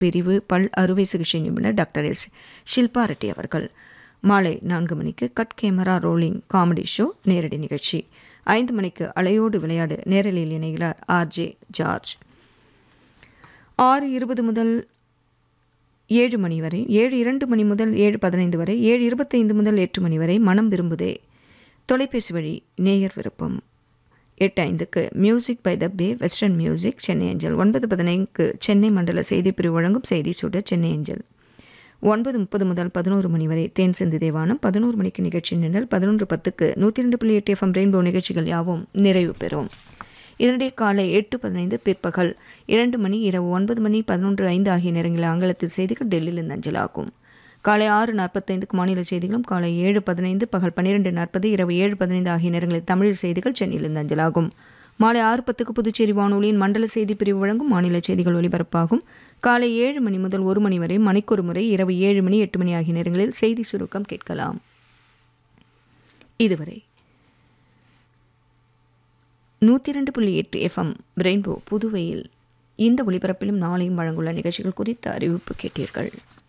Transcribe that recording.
பிரிவு பல் அறுவை சிகிச்சை நிபுணர் டாக்டர் எஸ் ஷில்பா ரெட்டி அவர்கள் மாலை நான்கு மணிக்கு cut camera rolling comedy show நேரடி நிகழ்ச்சி ஐந்து மணிக்கு அலையோடு விளையாடு நேரலில் இணைகிறார் ஆர்ஜே ஜார்ஜ் ஆறு இருபது முதல் ஏழு மணி வரை ஏழு இரண்டு மணி முதல் ஏழு பதினைந்து வரை ஏழு இருபத்தைந்து முதல் எட்டு மணி வரை மனம் விரும்புதே தொலைபேசி வழி நேயர் விருப்பம் எட்டு ஐந்துக்கு music by the way western music Chennai அஞ்சல் ஒன்பது பதினைந்துக்கு சென்னை மண்டல செய்திப்பிரிவு வழங்கும் செய்தி சுட சென்னை அஞ்சல் ஒன்பது முப்பது முதல் பதினோரு மணி வரை தேன் சிந்து தேவானம் பதினோரு மணிக்கு நிகழ்ச்சி நின்றல் பதினொன்று பத்துக்கு நூற்றி ரெண்டு புள்ளி எட்டு எஃப்எம் ரெயின்போ நிகழ்ச்சிகள் யாவும் நிறைவு பெறும் இதனிடையே காலை எட்டு பதினைந்து பிற்பகல் இரண்டு மணி இரவு ஒன்பது மணி பதினொன்று ஐந்து ஆகிய நேரங்களில் ஆங்கிலத்தில் செய்திகள் டெல்லியிலிருந்து அஞ்சலாகும் காலை ஆறு நாற்பத்தைந்துக்கு மாநில செய்திகளும் காலை ஏழு பதினைந்து பகல் பன்னிரெண்டு நாற்பது இரவு ஏழு பதினைந்து ஆகிய நேரங்களில் தமிழ் செய்திகள் சென்னையிலிருந்து அஞ்சலாகும் மாலை ஆறு பத்துக்கு புதுச்சேரி வானொலியின் மண்டல செய்தி பிரிவு வழங்கும் மாநில செய்திகள் ஒலிபரப்பாகும் காலை ஏழு மணி முதல் ஒரு மணி வரை மணிக்கொரு முறை இரவு ஏழு மணி எட்டு மணி ஆகிய நேரங்களில் செய்தி சுருக்கம் கேட்கலாம் இதுவரை நூற்றி ரெண்டு புள்ளி எட்டு எஃப்எம் ரெயின்போ புதுவையில் இந்த ஒளிபரப்பிலும் நாளையும் வழங்குள்ள நிகழ்ச்சிகள் குறித்த அறிவிப்பு கேட்டீர்கள்